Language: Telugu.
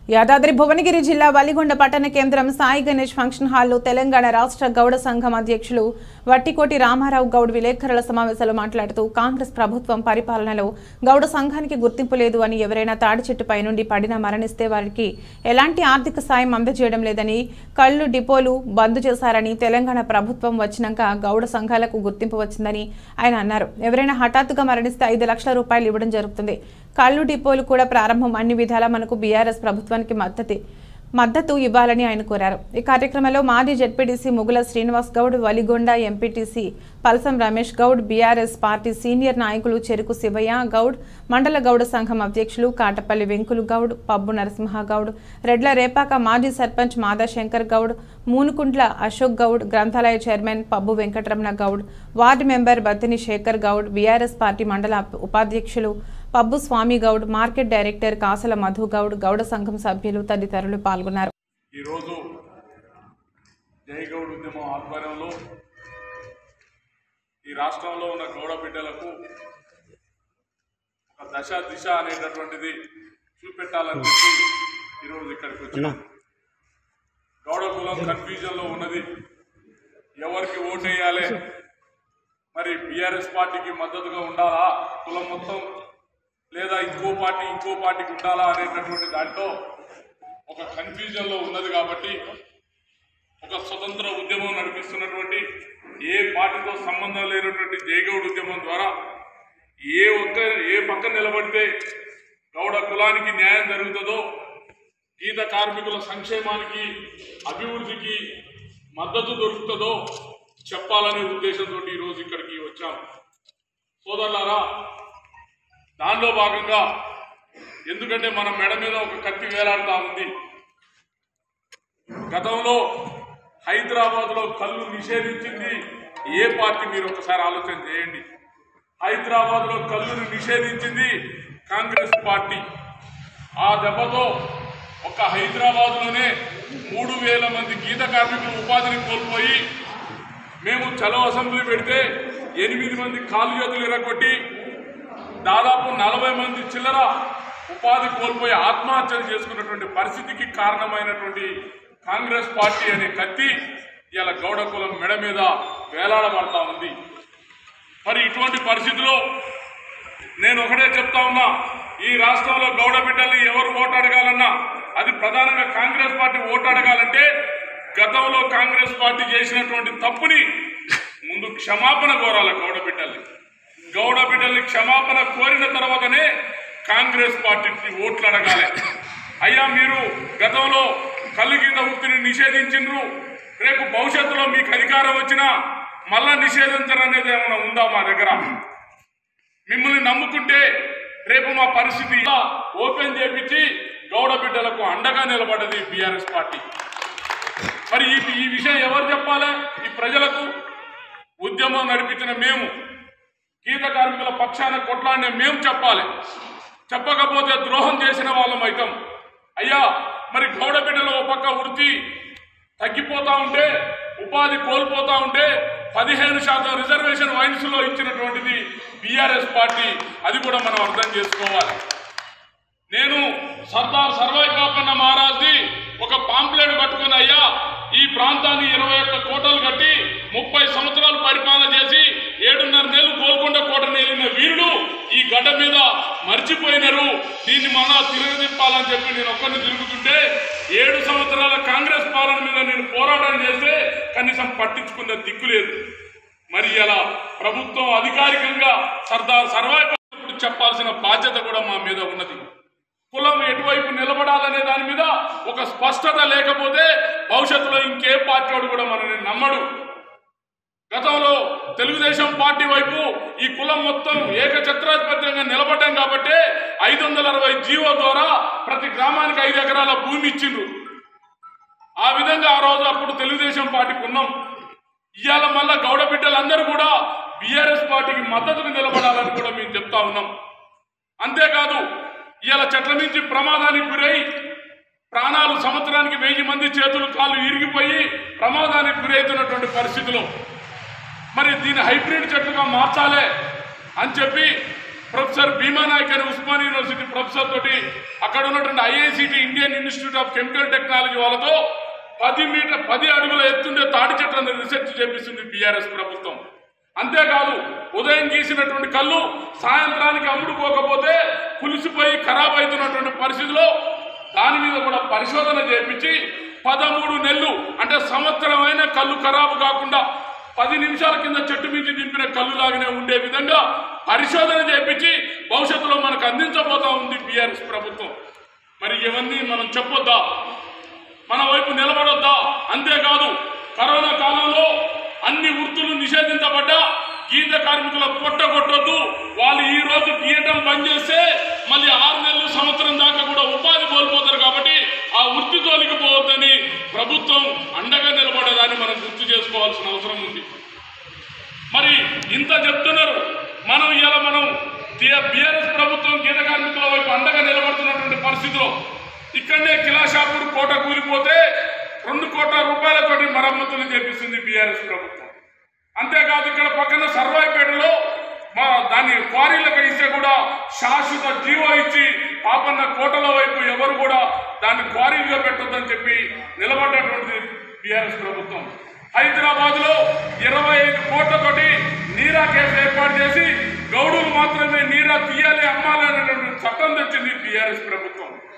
యాదాద్రి భువనగిరి జిల్లా వలిగొండ పట్టణ కేంద్రం సాయి గణేష్ ఫంక్షన్ హాల్లో తెలంగాణ రాష్ట్ర గౌడ సంఘం అధ్యక్షులు వట్టికోటి రామారావు గౌడ్ విలేకరుల సమావేశంలో మాట్లాడుతూ కాంగ్రెస్ ప్రభుత్వం పరిపాలనలో గౌడ సంఘానికి గుర్తింపు లేదు అని ఎవరైనా తాడి చెట్టుపై నుండి పడినా మరణిస్తే వారికి ఎలాంటి ఆర్థిక సాయం అందజేయడం లేదని కళ్ళు డిపోలు బంద్ చేశారని తెలంగాణ ప్రభుత్వం వచ్చినాక గౌడ సంఘాలకు గుర్తింపు వచ్చిందని ఆయన అన్నారు ఎవరైనా హఠాత్తుగా మరణిస్తే ఐదు లక్షల రూపాయలు ఇవ్వడం జరుగుతుంది కళ్ళు డిపోలు కూడా ప్రారంభం అన్ని విధాలా మనకు బీఆర్ఎస్ ప్రభుత్వానికి మద్దతు మద్దతు ఇవ్వాలని ఆయన కోరారు ఈ కార్యక్రమంలో మాజీ ZPTC Mugula Srinivas Goud Valigonda MPTC Palsam Ramesh Goud BRS party senior నాయకులు చెరుకు శివయ్య గౌడ్ మండల గౌడ సంఘం అధ్యక్షులు కాటపల్లి వెంకులు గౌడ్ పబ్బు నరసింహ గౌడ్ రెడ్ల రేపాక మాజీ సర్పంచ్ మాదా శంకర్ గౌడ్ మూనుకుంట్ల అశోక్ గౌడ్ గ్రంథాలయ chairman Pabbu Venkataramana Goud ward member Battini Shekhar Goud BRS party మండల ఉపాధ్యక్షులు పబ్బు స్వామి గౌడ్ మార్కెట్ డైరెక్టర్ కాసల మధు గౌడ్ గౌడ సంఘం సభ్యులు తదితరులు పాల్గొన్నారు ఈరోజు జయగౌడ్ ఉద్యమం ఆధ్వర్యంలో ఈ రాష్ట్రంలో ఉన్న గౌడ బిడ్డలకు ఒక దశ దిశ అనేటటువంటిది చూపెట్టాలని చెప్పి ఈరోజు ఇక్కడికి వచ్చినాం గౌడ కులం కన్ఫ్యూజన్లో ఉన్నది ఎవరికి ఓటేయాలి మరి బీఆర్ఎస్ పార్టీకి మద్దతుగా ఉండాలా కులం మొత్తం లేదా ఇంకో పార్టీ ఇంకో పార్టీకి ఉండాలా అనేటటువంటి దాంట్లో ఒక కన్ఫ్యూజన్ లో ఉన్నది కాబట్టి ఒక స్వతంత్ర ఉద్యమం నడిపిస్తున్నటువంటి ఏ పార్టీతో సంబంధం లేనటువంటి జయగౌడ్ ఉద్యమం ద్వారా ఏ ఒక్క ఏ పక్క నిలబడితే గౌడ కులానికి న్యాయం జరుగుతుందో గీత కార్మికుల సంక్షేమానికి అభివృద్ధికి మద్దతు దొరుకుతుందో చెప్పాలనే ఉద్దేశంతో ఈరోజు ఇక్కడికి వచ్చాం సోదరులారా దానిలో భాగంగా ఎందుకంటే మన మెడ మీద ఒక కత్తి వేలాడుతా ఉంది గతంలో హైదరాబాద్ లో కళ్ళు నిషేధించింది ఏ పార్టీ మీరు ఒకసారి ఆలోచన చేయండి హైదరాబాద్ లో కళ్ళుని నిషేధించింది కాంగ్రెస్ పార్టీ ఆ దెబ్బతో ఒక హైదరాబాద్ లోనే మూడు వేల మంది గీత కార్మికులు ఉపాధిని కోల్పోయి మేము చలో అసెంబ్లీ పెడితే ఎనిమిది మంది కాలు చేతులు ఎరగొట్టి దాదాపు నలభై మంది చిల్లర ఉపాధి కోల్పోయి ఆత్మహత్యలు చేసుకున్నటువంటి పరిస్థితికి కారణమైనటువంటి కాంగ్రెస్ పార్టీ అనే కత్తి ఇలా గౌడ కులం మెడ మీద వేలాడబడతా ఉంది మరి ఇటువంటి పరిస్థితిలో నేను ఒకటే చెప్తా ఉన్నా ఈ రాష్ట్రంలో గౌడ బిడ్డల్ని ఎవరు ఓటు అడగాలన్నా అది ప్రధానంగా కాంగ్రెస్ పార్టీ ఓటు అడగాలంటే గతంలో కాంగ్రెస్ పార్టీ చేసినటువంటి తప్పుని ముందు క్షమాపణ కోరాలి గౌడ బిడ్డల్ని గౌడ బిడ్డల్ని క్షమాపణ కోరిన తర్వాతనే కాంగ్రెస్ పార్టీకి ఓట్లు అడగాలి అయ్యా మీరు గతంలో కళ్ళు గీత వృత్తిని నిషేధించిండ్రు రేపు భవిష్యత్తులో మీకు అధికారం వచ్చినా మళ్ళా నిషేధించరనేది ఏమైనా ఉందా మా దగ్గర మిమ్మల్ని నమ్ముకుంటే రేపు మా పరిస్థితి ఇలా ఓపెన్ చేపించి గౌడ బిడ్డలకు అండగా నిలబడ్డది బీఆర్ఎస్ పార్టీ మరి ఈ ఈ విషయం ఎవరు చెప్పాలి ఈ ప్రజలకు ఉద్యమం నడిపించిన మేము గీత కార్మికుల పక్షాన కొట్లాడిన మేము చెప్పాలి చెప్పకపోతే ద్రోహం చేసిన వాళ్ళం అయితాం అయ్యా మరి గౌడ బిడ్డలు ఒక పక్క వృత్తి తగ్గిపోతా ఉంటే ఉపాధి కోల్పోతా ఉంటే పదిహేను శాతం రిజర్వేషన్ వైన్స్ లో ఇచ్చినటువంటిది బీఆర్ఎస్ పార్టీ అది కూడా మనం అర్థం చేసుకోవాలి నేను సర్దార్ సర్వాయి పాపన్న మహారాజ్ది ఒక పాంప్లెట్ పట్టుకుని అయ్యా ఈ ప్రాంతాన్ని ఇరవై ఒక్క కోటలు కట్టి ముప్పై సంవత్సరాలు పరిపాలన చేసి ఏడున్నర నెలలు గోల్కొండ కోటను వెళ్ళిన వీరుడు ఈ గడ్డ మీద మర్చిపోయినారు దీన్ని మన తిరగదిప్పాలని చెప్పి నేను ఒక్కరిని తిరుగుతుంటే ఏడు సంవత్సరాల కాంగ్రెస్ పాలన మీద నేను పోరాటం చేస్తే కనీసం పట్టించుకున్న దిక్కు లేదు మరి ఇలా ప్రభుత్వం అధికారికంగా సర్దార్ సర్వాయి పాపన్న చెప్పాల్సిన బాధ్యత కూడా మా మీద ఉన్నది కులం ఎటువైపు నిలబడాలనే దాని మీద ఒక స్పష్టత లేకపోతే భవిష్యత్తులో ఇంకే పార్టీ వాడు కూడా మనల్ని నమ్మడు గతంలో తెలుగుదేశం పార్టీ వైపు ఈ కులం మొత్తం ఏకఛత్రాధిపత్యంగా నిలబడ్డాం కాబట్టి ఐదు వందల అరవై జీవో ద్వారా ప్రతి గ్రామానికి ఐదు ఎకరాల భూమి ఇచ్చిండ్రు ఆ విధంగా ఆ రోజు అప్పుడు తెలుగుదేశం పార్టీకి ఉన్నాం ఇవాళ మళ్ళా గౌడ బిడ్డలందరూ కూడా బీఆర్ఎస్ పార్టీకి మద్దతుకు నిలబడాలని కూడా మేము చెప్తా ఉన్నాం అంతేకాదు ఇవాళ చెట్ల నుంచి ప్రమాదానికి గురై ప్రాణాలు సంవత్సరానికి వెయ్యి మంది చేతులు కాళ్ళు ఇరిగిపోయి ప్రమాదానికి గురవుతున్నటువంటి పరిస్థితిలో మరి దీన్ని హైబ్రిడ్ చెట్లుగా మార్చాలి అని చెప్పి ప్రొఫెసర్ భీమా నాయక్ అని ఉస్మాన్ యూనివర్సిటీ ప్రొఫెసర్ తోటి అక్కడ ఉన్నటువంటి IICT Indian Institute of Chemical Technology వాళ్ళతో పది మీటర్ పది అడుగుల ఎత్తుండే తాడి చెట్లను రీసెర్చ్ చేపిస్తుంది బీఆర్ఎస్ ప్రభుత్వం అంతేకాదు ఉదయం గీసినటువంటి కళ్ళు సాయంత్రానికి అమ్ముడుకోకపోతే పులిసిపోయి ఖరాబ్ అవుతున్నటువంటి పరిస్థితిలో దాని మీద కూడా పరిశోధన చేపించి పదమూడు నెలలు అంటే సంవత్సరమైన కళ్ళు ఖరాబు కాకుండా పది నిమిషాల కింద చెట్టు మించి దింపిన కళ్ళు లాగానే ఉండే విధంగా పరిశోధన చేపించి భవిష్యత్తులో మనకు అందించబోతా ఉంది బీఆర్ఎస్ ప్రభుత్వం మరి ఇవన్నీ మనం చెప్పొద్దా మన వైపు నిలబడొద్దా అంతేకాదు కరోనా కాలంలో అన్ని వృత్తులు నిషేధించబడ్డా గీత కార్మికుల పొట్ట కొట్టొద్దు వాళ్ళు ఈ రోజు గీయటం బంద్ చేస్తే మళ్ళీ ఆరు నెలలు సంవత్సరం దాకా కూడా ఉపాధి కోల్పోతారు కాబట్టి ఆ వృత్తి తోలికి పోవద్దని ప్రభుత్వం అండగా నిలబడేదాన్ని మనం గుర్తు చేసుకోవాల్సిన అవసరం ఉంది మరి ఇంత చెప్తున్నారు మనం ఇలా మనం బీఆర్ఎస్ ప్రభుత్వం గీత కార్మికుల వైపు అండగా నిలబడుతున్నటువంటి పరిస్థితిలో ఇక్కడనే కిలాషాపూర్ కోట కూలిపోతే రెండు కోట్ల రూపాయలతోటి మరమ్మతులు చేపిస్తుంది బీఆర్ఎస్ ప్రభుత్వం అంతేకాదు ఇక్కడ పక్కన సర్వాయిపేటలో మా దాన్ని క్వారీలకు ఇస్తే కూడా శాశ్వత జీవో ఇచ్చి పాపన్న కోటల వైపు ఎవరు కూడా దాన్ని క్వారీలుగా పెట్టొద్దని చెప్పి నిలబడ్డటువంటి బీఆర్ఎస్ ప్రభుత్వం హైదరాబాద్ లో ఇరవై ఐదు కోట్లతోటి నీరా కేసు ఏర్పాటు చేసి గౌడులు మాత్రమే నీరా తీయాలి అమ్మాలి అనేటువంటి చట్టం తెచ్చింది బీఆర్ఎస్ ప్రభుత్వం